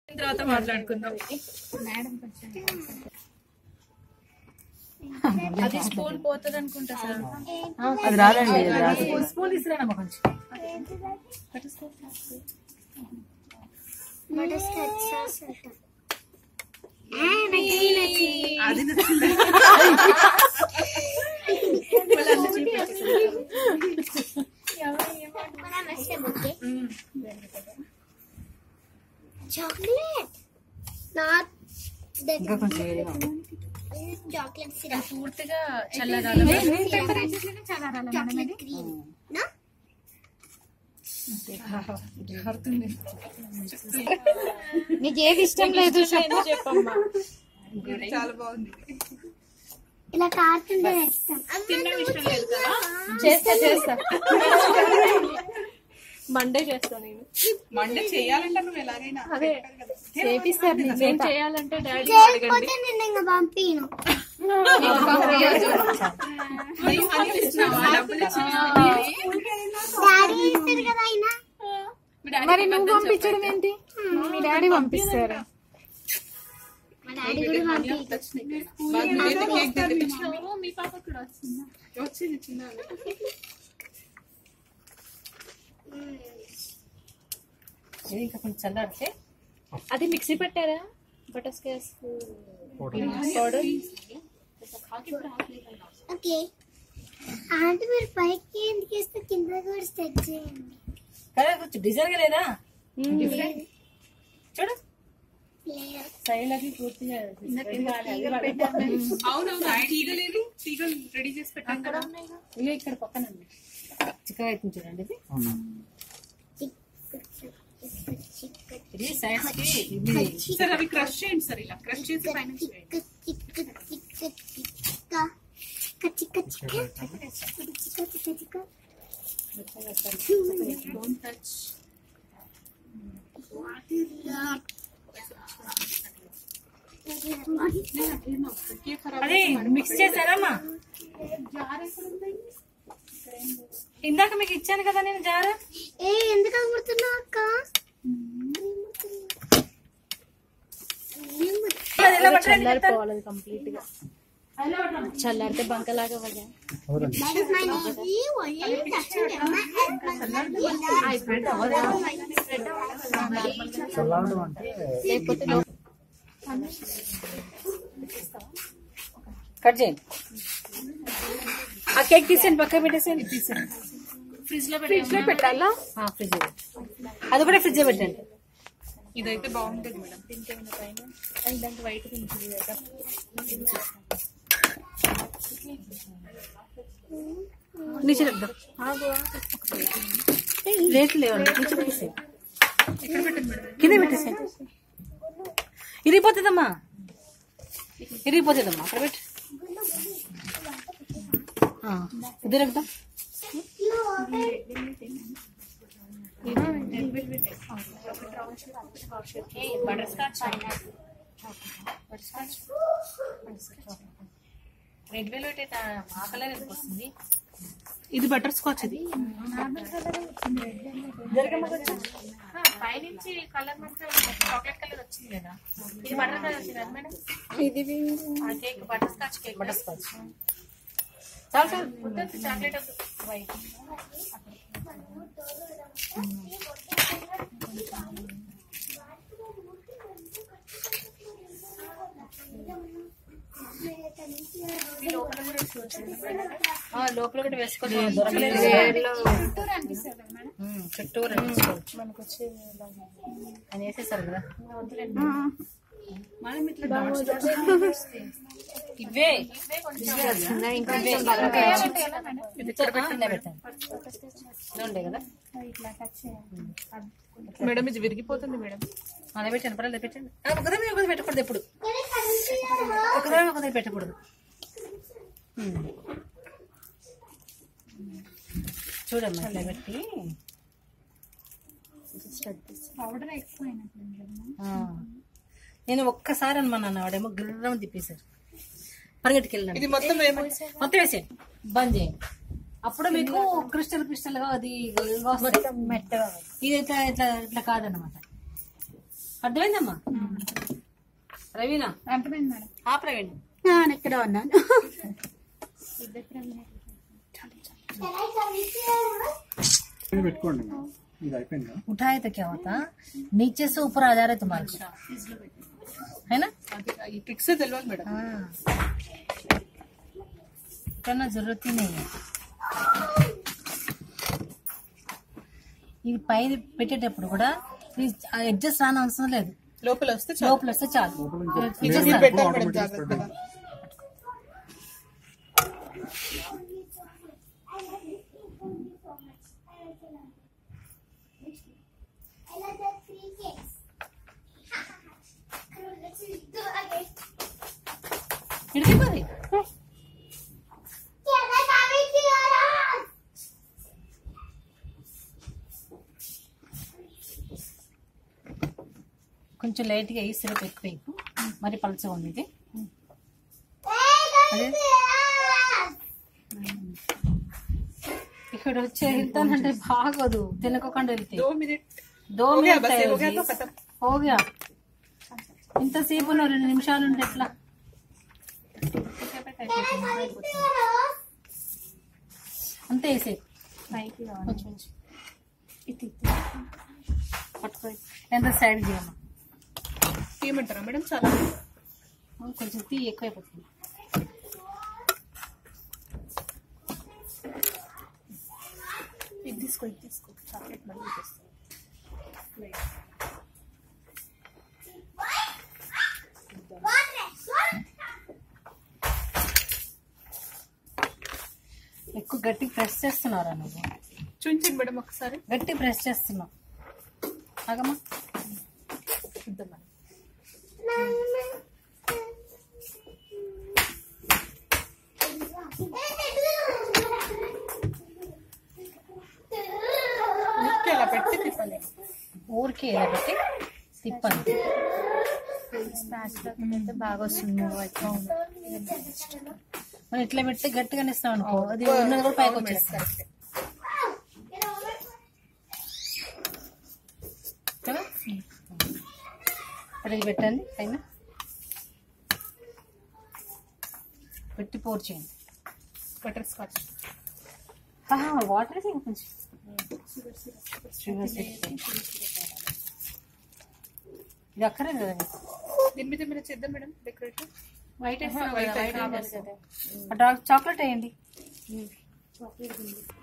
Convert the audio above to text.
తర్వాత మాట్లాడుకుందాం అది స్పూన్ పోతుంది అనుకుంటా సార్ అది రాదండి అది రాదు స్పూన్ తీసుకురానమ్మా కొంచెం అది చాక్లెట్ నాట్ ఇంకా కొంచెం వేడిగా ఉంది. చాక్లెట్ సిరప్ పూర్తిగా చల్లగాలి చాక్లెట్ క్రీమ్ నా నీకు ఏది ఇష్టం లేదు చెప్పమ్మా చాలా బాగుంది ఇలా కారుతుంటే ఇష్టం తిన్న ఇష్టం లేదు కదా చేస్తా చేస్తా మండే చేస్తా నేను మండే చేయాలంటే నువ్వు ఎలాగైనా అదే చేపిస్తారు నీ నేను చేత. చేయాలంటే డాడీ చేయకపోతే నేను ఇంకా పంపిను నీకు హనీ ఇస్తున్నావా? డబ్బులు ఇచ్చినావా? డాడీ ఇస్తారు కదా ఆయన మరి నువ్వు పంపించడం ఏంటి మీ డాడీ పంపిస్తారు మా డాడీ కూడా పంపి బాగా నువ్వైతే కేక్ తెప్పించు. మీ పాప కూడా వస్తుందా వచ్చింది చిన్న ఇది ఇంకా కొంచెం చల్లారితే అది మిక్సీ పెట్టారా బటర్ స్కాచ్ పౌడర్ ఓకే అంటే మీరు పైకి ఎందుకు ఇస్తే కింద కూడా సెట్ చేయండి కదా కొంచెం డిజైన్ గా లేదా చూడు లేదు సైడ్ అది పూర్తిగా అవునవును ఆ తీగలేదు తీగలు రెడీ చేసి పెట్టాను కదా ఇక ఇక్కడ పక్కన ఉంది. చిక్కగా అవుతుంది చూడండి ఇది ఇది సైడ్స్ కి ఇది సార్ అవి క్రష్ చేయండి సార్ ఇలా క్రష్ చేసి పైన వేయండి. చిక్క చిక్క చిక్క చిక్క చిక్క చిక్క చిక్క చిక్క Don't touch. కేక్ ఖరాబ్ అదే మిక్స్ చేశారమ్మా ఇందాక మీకు ఇచ్చాను కదా నేను జార ఏ ఎందుకు కుడుతున్నావు అక్క అది ఎలా పట్టడానికి చల్లారిపోవాలి అది కంప్లీట్ గా చల్లారితే బంకలాగా పడా That is my name. You only touching లేకపోతే లో- కట్ చేయండి ఆ కేక్ తీసేయండి పక్క పెట్టేసేయండి తీసేయండి ఫ్రిడ్జ్ లో ఫ్రిడ్జ్ లో పెట్టాలా ఫ్రిడ్జ్ అది కూడా ఫ్రిడ్జ్ పెట్టండి ఇదైతే బాగుంటుంది మేడం దానికి వైట్ ఉంటుంది కదా నీచే పెడదాం రేట్లు లేవండి నీచే పెట్టేసేయండి కింద పెట్టేసేయండి ఇరిగిపోతుందమ్మా ఇరిగిపోతుందమ్మా అక్కడ పెట్టు ఆ, ఇద్దరు ఎక్కుదాం బటర్ స్కాచ్ రెడ్ వెల్వెట్ అయితే ఆ కలర్ ఎందుకు వస్తుంది ఇది బటర్ స్కాచ్ ఇది పైనుంచి కలర్ మాత్రం చాక్లెట్ కలర్ వచ్చింది కదా ఇది బటర్ కలర్ వచ్చింది కదా మేడం ఇది ఆ cake butter scotch cake butter scotch చాలు చాలు వద్దు చాక్లెట్ వద్దు వైట్ ఆ, లోపల కూడా వేసుకోవచ్చు దొరకలేదు ఉమ్, చుట్టూరు వేసుకోవచ్చు మనకు వచ్చే అని వేసేసారు కదా మనం ఇట్లా డాట్స్ ఇవే ఇంకొంచెం ఇది ఇక్కడ పెట్టండి పెట్టండి ఇలా ఉండే కదా మేడం ఇది విరిగిపోతుంది మేడం అదే పెట్టండి పర్వాలేదు పెట్టండి ఆ, ఒకదాని మీద ఒకటి పెట్టకూడదు ఎప్పుడు ఒకదాని మీద ఒకటి పెట్టకూడదు ఉమ్. చూడమ్మా ఇట్లా పెట్టి పౌడర్ ఎక్కువ అయినట్టు ఆ. నేను ఒక్కసారి అనమన్నాను వాడేమో గిర్రం తిప్పేశారు పరిగెట్టుకెళ్ళాను ఇది మొత్తం ఏమో మొత్తం వేసేయండి బంద్ చేయండి అప్పుడు మీకు క్రిస్టల్ క్రిస్టల్ గా అది వస్తుంది. ఇది ఇట్లా ఇట్లా ఇట్లా కాదనమాట అర్థమైందమ్మా రవీనా అర్థమైంది మేడం ఆ ప్రవీణ్ నేను ఇక్కడ ఉన్నాను ఇది పెట్టుకోండి ఇది అయిపోయిందా उठाए तो क्या होता नीचे से ऊपर आ जा रहे तुम्हारे को है ना అది ఈ ట్రిక్స్ తెలియాలి మేడం हाँ करना जरूरत ही नहीं है ఇది పైన పెట్టేటప్పుడు కూడా అడ్జస్ట్ రాని అవసరం లేదు లోపల వస్తే చాలు లోపల వస్తే చాలు ఇది Adjust పెట్టాలి మేడం ఆటోమేటిక్ జాగ్రత్తగా I like that three cakes. Let's do it again. ఇడిగిపోయి Yeah, that's how we do it. కొంచెం లైట్గా వేయి సిరప్ ఎక్కువ వేయకు. మరి పలచగా ఉంది ఇది Hey, that's it. ఇక్కడ వచ్చి వెళ్తానంటే బాగోదు తినకోకుండా వెళ్తే దో మినిట్ దో हो गया మినిట్ बस ये हो गया అయ్యేది. तो खत्म హోగా ఇంతసేపు నువ్వు రెండు నిమిషాలు ఉంటే ఎట్లా అంతే వేసే కొంచెం కొంచెం పట్టుకో ఎంత సైడ్ చేయమ్మా తీయమంటారా మేడం చాలా కొంచెం తీ ఎక్కువైపోతుంది ఇది తీసుకో ఇది తీసుకో చాక్లెట్ మళ్ళీ తీసుకో ఎక్కువ గట్టి ప్రెస్ చేస్తున్నారా నువ్వు చూపించండి మేడం ఒకసారి గట్టి ప్రెస్ చేస్తున్నావు ఆగమ్మా చూద్దాం మేడం ఊరికే అలా పెట్టి తిప్పాలి ఊరికే ఇలా పెట్టి తిప్పండి అయితే బాగా వస్తుంది మనం ఇట్లా పెడితే గట్టిగానే ఇస్తాం అనుకో అది ఉన్నది కూడా పైకి వచ్చేస్తుంది కదా ఇప్పుడు ఇది పెట్టండి పైన పెట్టి పోర్ చేయండి బటర్ స్కాచ్ వాటర్ వేసి ఇంకా కొంచెం షుగర్ సిరప్ ఇది అక్కరే కదా మీకు. దీని మీద మీరు చేద్దాం మేడం డెకరేట్ వైట్ వేస్తాం వైట్ కదా, అయితే వైట్ వేస్తాం. ఆ డార్క్ చాక్లెట్ వేయండి